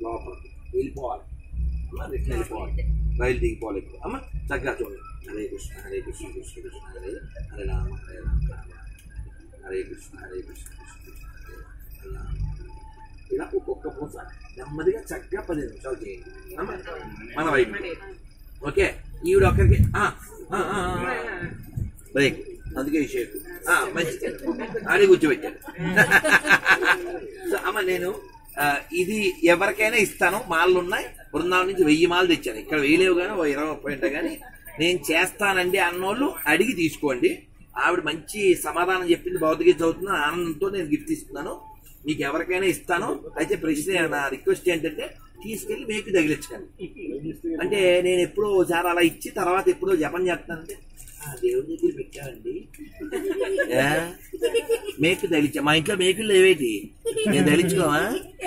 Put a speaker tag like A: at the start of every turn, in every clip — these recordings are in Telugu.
A: లోపలికి వెళ్ళిపోవాలి అమ్మ రిటర్న్ వెళ్ళిపోవాలి రైలు దిగిపోవాలి ఇప్పుడు అమ్మ చక్కగా చూడండి హరే కృష్ణ హరే కృష్ణ కృష్ణ కృష్ణ హరే హరే రామ హరే రామ రామ హరే కృష్ణ హరే కృష్ణ కృష్ణ కృష్ణ హరే హరే రామ ఇలా ఒక్కొక్క పూస నెమ్మదిగా చక్కగా పది నిమిషాలు చేయండి అమ్మ మన వైపు ఓకే ఈవిడ ఒక్కరికి ఆ, ఆ, ఆ, ఆ. బ్రేక్ అందుకే ఈ షేక్ ఆ, మంచిది ఆడే కూర్చోబెట్టాడు సో అమ్మ నేను ఆ, ఇది ఎవరికైనా ఇస్తాను మాలలు ఉన్నాయి బృందావనం నుంచి వెయ్యి మాలు తెచ్చాను ఇక్కడ వేయలేవు కానీ ఓ ఇరవై ముప్పై ఉంటాయి కానీ నేను చేస్తానండి అన్నోళ్ళు అడిగి తీసుకోండి ఆవిడ మంచి సమాధానం చెప్పింది భౌతిక చదువుతున్న ఆనందంతో నేను గిఫ్ట్ ఇస్తున్నాను మీకు ఎవరికైనా ఇస్తాను అయితే ప్రశ్న నా రిక్వెస్ట్ ఏంటంటే తీసుకెళ్లి మీకు తగిలించకండి అంటే నేను ఎప్పుడో ఒకసారి అలా ఇచ్చి తర్వాత ఎప్పుడో జపం చేస్తానంటే ఆ దేవుడి దగ్గర పెట్టానండి ఏ? మేకు తగిలించా మా ఇంట్లో మేకులు లేవేటి నేను తగిలించుకోవా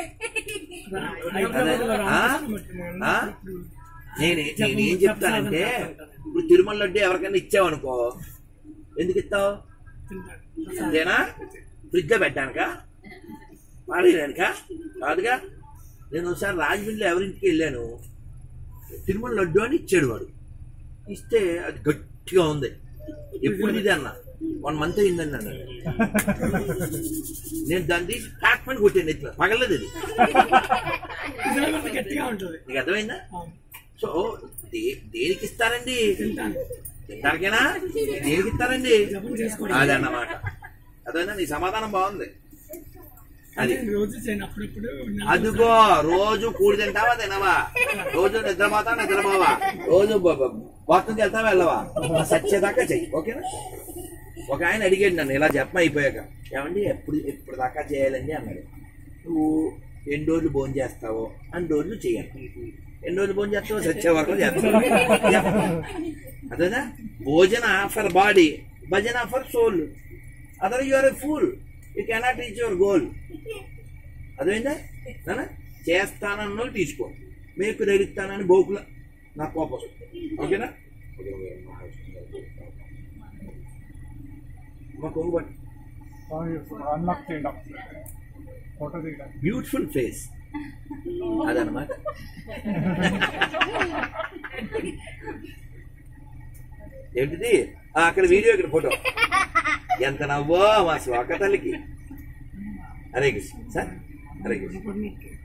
A: అదే. ఆ? ఆ? నేను నేను ఏం చెప్తానంటే ఇప్పుడు తిరుమల లడ్డు ఎవరికైనా ఇచ్చావనుకో ఎందుకు ఇస్తావు అంతేనా ఫ్రిడ్జ్ లో పెట్టానుక పాడేయడానిక కాదుగా నేను ఒకసారి రాజమండ్రిలో ఎవరింటికి వెళ్ళాను తిరుమల లడ్డు అని ఇచ్చాడు వాడు ఇస్తే అది గట్టిగా ఉంది ఎప్పుడు ఇది అన్న వన్ మంత్ అయిందండి అన్న నేను దాన్ని తీసి ప్యాక్ పని కొట్టాను ఎత్తున పగలలేదు అది
B: గట్టిగా ఉంటుంది
A: నీకు అర్థమైందా సో దే- దేనికి ఇస్తారండి తింటానికేనా దేనికి ఇస్తారండి అదన్నమాట అదైనా నీ సమాధానం బాగుంది అది
B: రోజు చేయను అప్పుడప్పుడు నా-
A: అదిగో రోజు కూడి తింటావా తినవా రోజు నిద్రపోతావా నిద్రపోవా రోజు వాకింగ్కి వెళ్తావా వెళ్ళవా సచ్చేదాకా చెయ్యి ఓకేనా ఒక ఆయన అడిగాడు నన్ను ఇలా చెప్ప అయిపోయాక ఏమండి ఎప్పుడు ఎప్పుడు దాకా చేయాలండి అన్నాడు నువ్వు ఎన్ని రోజులు భోజనం చేస్తావో అన్ని రోజులు చేయాలి ఎన్ని రోజులు భోజనం చేస్తావో సచ్చే వరకు చేస్తావు అదేనా భోజన ఫర్ బాడీ భజన for soul other you are a fool you cannot reach your goal అదేందా నాన్న చేస్తానన్న వాళ్ళు తీసుకో మీకు రెడిస్తానని బోకుల నా కోపం వస్తుంది. ఓకేనా మా కొంగు పట్టు
C: అన్లాక్ చేయండి ఫోటో తీయడానికి
A: బ్యూటిఫుల్ ఫేస్ అదనమాట ఏంటిది ఆ, అక్కడ వీడియో ఇక్కడ ఫోటో ఎంత నవ్వో మా శ్లోక తల్లికి హరే కృష్ణ సార్ హరే కృష్ణ